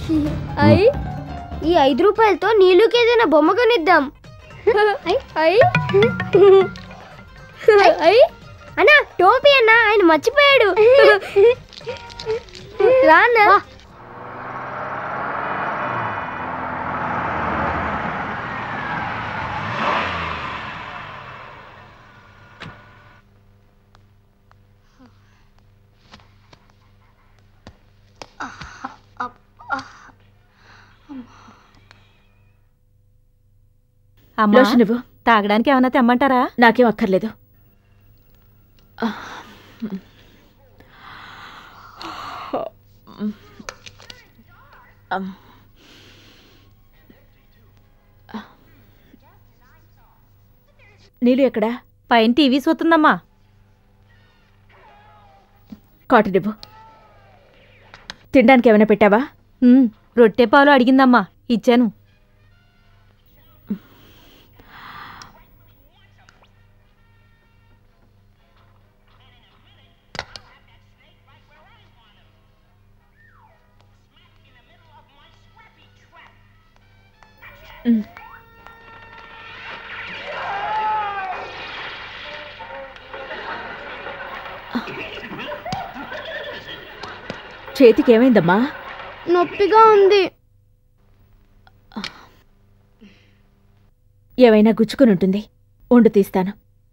అయ్ ఈ ఐదు రూపాయలతో నీళ్ళకి ఏదైనా బొమ్మ కొనిద్దాం అయ్ అయ్ అన్నా టోపీ అన్న ఆయన మర్చిపోయాడు రా అన్న అమ్మా లోషన్ ఇవ్వు తాగడానికి ఏమైనా తెమ్మంటారా నాకేం అక్కర్లేదు నీళ్ళు ఎక్కడా పైన టీవీ చూస్తుందమ్మా కాటన్ ఇవ్వు తినడానికి ఏమైనా పెట్టావా ఉమ్, రొట్టె పాలు అడిగిందమ్మా ఇచ్చాను చేతికి ఏమైందమ్మా నొప్పిగా ఉంది ఏమైనా గుచ్చుకుని ఉంటుంది ఉండు తీస్తాను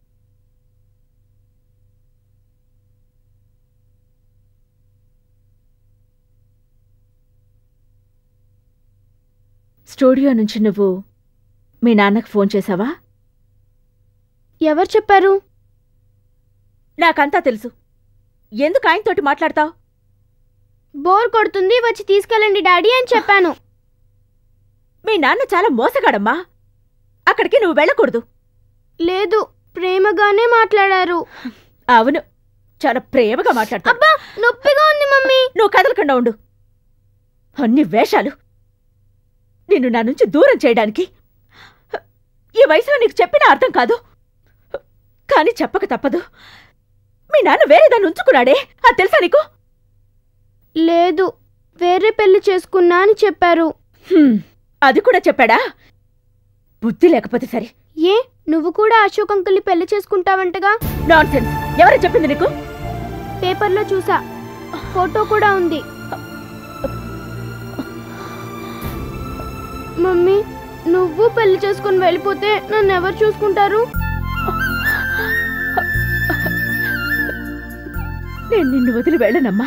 స్టూడియో నుంచి నువ్వు మీ నాన్నకు ఫోన్ చేశావా ఎవరు చెప్పారు నాకంతా తెలుసు ఎందుకు ఆయనతోటి మాట్లాడతావు బోర్ కొడుతుంది వచ్చి తీసుకెళ్ళండి డాడీ అని చెప్పాను మీ నాన్న చాలా మోసగాడమ్మా అక్కడికి నువ్వు వెళ్ళకూడదు లేదు ప్రేమగానే మాట్లాడారు అవును చాలా ప్రేమగా మాట్లాడతావు అబ్బా నొప్పిగా ఉంది మమ్మీ నువ్వు కదలకుండా ఉండు అన్ని వేషాలు నిన్ను నా నుంచి దూరం చేయడానికి ఈ వయసులో నీకు చెప్పినా అర్థం కాదు కానీ చెప్పక తప్పదు మీ నాన్న వేరే దాన్ని ఉంచుకున్నాడే అది తెలుసా నీకు లేదు వేరే పెళ్లి చేసుకున్నా అని చెప్పారు హ్మ్, అది కూడా చెప్పాడా బుద్ధి లేకపోతే సరే ఏ నువ్వు కూడా అశోక్ అంకుల్ని పెళ్లి చేసుకుంటావంటగా నాన్ సెన్స్ ఎవరు చెప్పింది నీకు పేపర్లో చూసా ఫోటో కూడా ఉంది మమ్మీ నువ్వు పెళ్లి చేసుకుని వెళ్ళిపోతే నన్ను ఎవరు చూసుకుంటారు నేను నిన్ను వదిలి వెళ్ళనమ్మా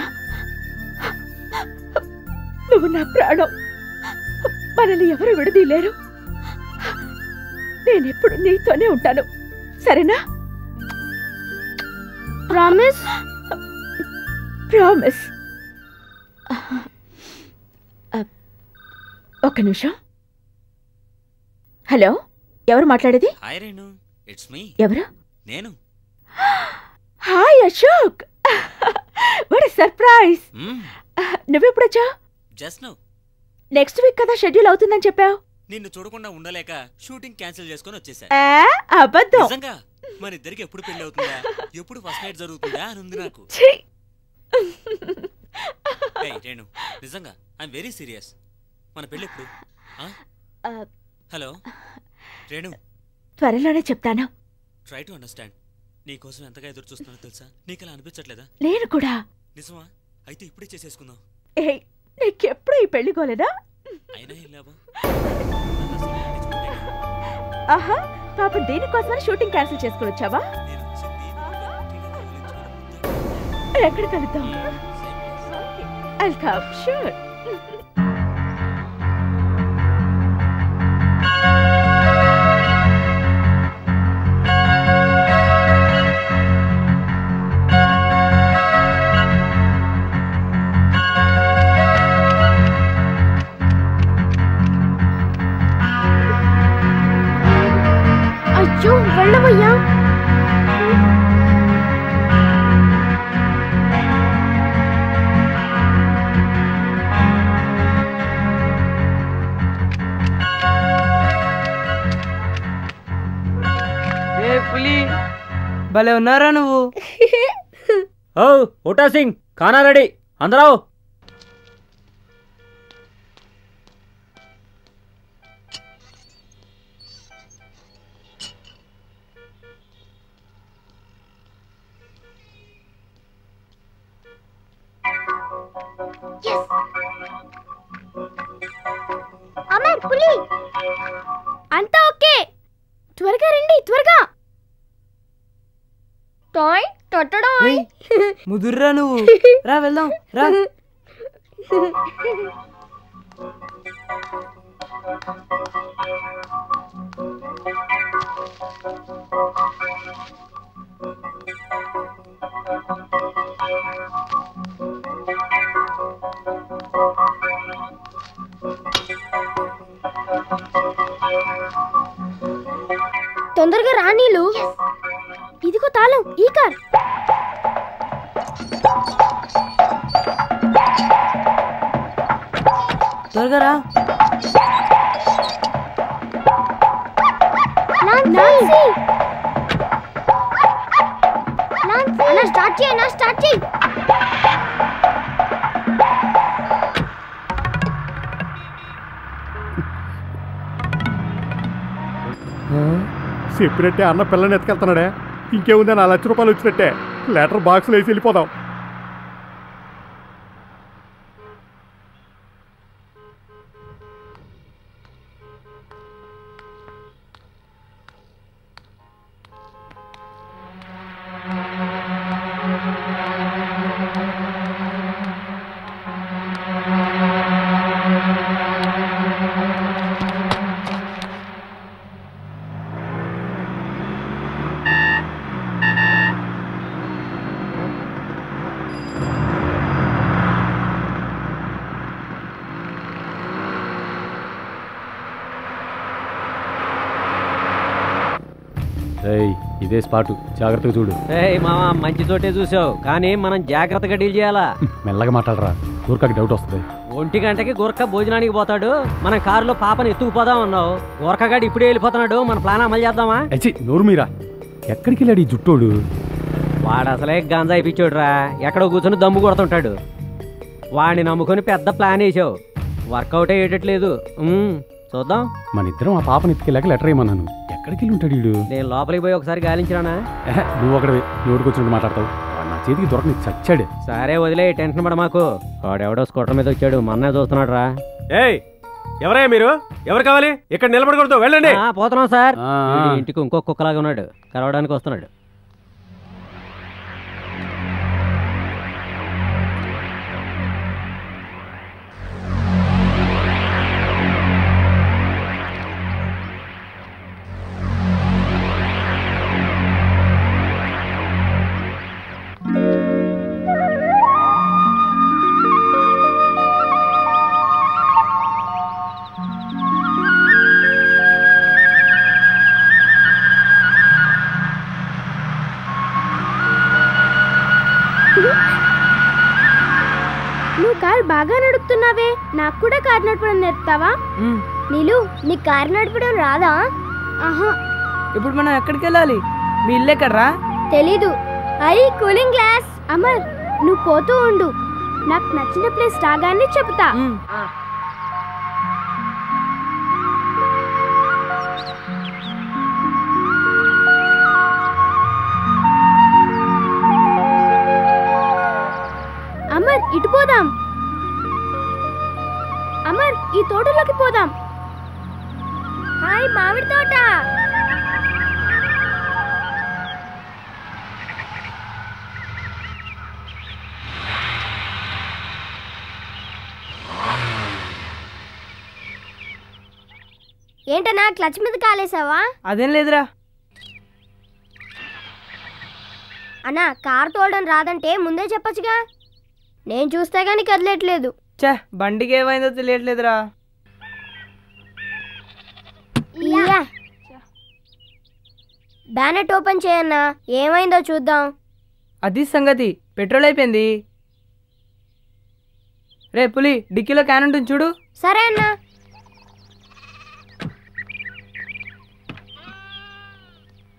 నువ్వు నా ప్రాణం మనల్ని ఎవరు విడదీయలేరు నేనెప్పుడు నీతోనే ఉంటాను సరేనా ప్రామిస్ ప్రామిస్ ఒక్క నిమిషం హలో ఎవరు మాట్లాడేది హాయ్ రేణు ఇట్స్ మీ ఎవరు నేను hi Ashok what surprise hmm, నువ్వెప్పుడొచ్చా జస్ట్ నో నెక్స్ట్ వీక్ కదా షెడ్యూల్ అవుతుందని చెప్పావు నిన్ను చూడకుండా ఉండలేక షూటింగ్ క్యాన్సిల్ చేసుకొని వచ్చేసా ఆ, అబద్ధం నిజంగా మన ఇద్దరికి ఎప్పుడు పెళ్లి అవుతుందా ఎప్పుడు ఫస్ట్ నైట్ జరుగుతుందా అని ఉంది నాకు ఛీ! ఏయ్, రేణు నిజంగా ఐఎమ్ వెరీ సీరియస్ మన పెళ్లి ఎప్పుడు ఆ? ఆ, హలో రేణు త్వరలోనే చెప్తాను ట్రై టు అండర్స్టాండ్ నీ కోసం ఎంతగా ఎదురు చూస్తున్నానో తెలుసా నీకు అలా అనిపించట్లేదా నేను కూడా నిజమా అయితే ఇప్పుడే చేసేసుకుందాం ఏయ్ నీకెప్పుడు ఈ పెళ్లి కోలేదా అయినా ఏం లాభం నన్ను అసలు పట్టించుకోలేక. ఆహా పాపం దీనికోసమని షూటింగ్ క్యాన్సిల్ చేసుకుని వచ్చావా నేను వచ్చింది గట్టిగా కౌగిలించుకొని ఎక్కడ కలుద్దాం ముద్దాడు. ఐల్ కమ్ షూర్ అయ్యో వెళ్ళవయ్యా ఏ పులి భలే ఉన్నారా నువ్వు ఓ ఓటా సింగ్ ఖానా రెడీ అందరావు రేయ్ త్వరగా టాయ్ తొట్టడం రేయ్, ముదుర్రా నువ్వు రా వెళ్దాం రా తొందరగా రా నీళ్ళు ఇదిగో తాళం ఈ కార్ త్వరగా రా నాన్సీ అన్న స్టార్ట్ చేయి నా స్టార్ట్ చేయి చెప్పినట్టే అన్న పిల్లని ఎత్తుకెళ్తున్నాడే ఇంకేముంది నా లక్ష రూపాయలు వచ్చినట్టే లెటర్ బాక్స్లో వేసి వెళ్ళిపోదాం ఏయ్ ఇదే స్పాటు జాగ్రత్తగా చూడు ఏయ్ మామ మంచి చోటే చూసావు కానీ మనం జాగ్రత్తగా డీల్ చేయాలా మెల్లగా మాట్లాడరా ఊరికాకి డౌట్ వస్తుంది ఒంటి గంటకి గురక భోజనానికి పోతాడు మనం కారులో పాపని ఎత్తుకుపోదాం అన్నావు గురకగాడు ఇప్పుడే వెళ్ళిపోతున్నాడు మన ప్లాన్ అమలు చేద్దామా అచ్చి నోరు మీరా ఎక్కడికి వెళ్ళాడు ఈ జుట్టోడు వాడు అసలే గంజా అయిపించాడురా ఎక్కడో కూర్చొని దమ్ము కొడుతుంటాడు వాడిని నమ్ముకొని పెద్ద ప్లాన్ వేసావు వర్కౌట్ అయ్యేటట్లేదు ఉమ్, చూద్దాం మన ఇద్దరం ఆ పాపని ఎత్తుకెళ్ళాక లెటర్ ఏమన్నాను ఎక్కడికి వెళ్ళి ఉంటాడు వీడు నేను లోపలికి పోయి ఒకసారి గాలించిరానా ఎహె, నువ్వు ఒకటి నోటికి వచ్చినట్టు మాట్లాడతావు వాడు నా చేతికి దొరకని చచ్చాడే సరే వదిలే టెన్షన్ పడ మాకు వాడెవడో స్కూటర్ మీద వచ్చాడు మొన్నే చూస్తున్నాడు రా ఏయ్ ఎవరయ్యా మీరు ఎవరు కావాలి ఇక్కడ నిలబడకూడదు వెళ్ళండి పోతున్నాం సార్ ఆ, వీడి ఇంటికి ఇంకో కుక్కలాగా ఉన్నాడు కలవడానికి వస్తున్నాడు నువ్వు కార్ బాగా నడుపుతున్నావే నాకు కూడా కార్ నడపడం నేర్పుతావా ఉమ్, నీలు నీకు కార్ నడపడం రాదా ఆహా ఇప్పుడు మనం ఎక్కడికి వెళ్ళాలి మీ ఇల్లు ఎక్కడరా తెలీదు ఐ కూలింగ్ గ్లాస్ అమర్ నువ్వు పోతూ ఉండు నాకు నచ్చిన ప్లేస్ రాగానే చెప్తా ఉమ్, అమర్ ఇటు పోదాం అమర్ ఈ తోటలోకి పోదాం హాయ్ మామిడి తోట ఏంటన్నా క్లచ్ మీద కాలేసావా అదేం లేదురా అన్నా కార్ తోడడం రాదంటే ముందే చెప్పొచ్చుగా నేను చూస్తే గానీ కదలట్లేదు చే బండికి ఏమైందో తెలియట్లేదురా ఇయ్యా బ్యానెట్ ఓపెన్ చేయన్నా ఏమైందో చూద్దాం అది సంగతి పెట్రోల్ అయిపోయింది రే పులి డిక్కీలో క్యాన్ ఉంటుంది చూడు సరే అన్నా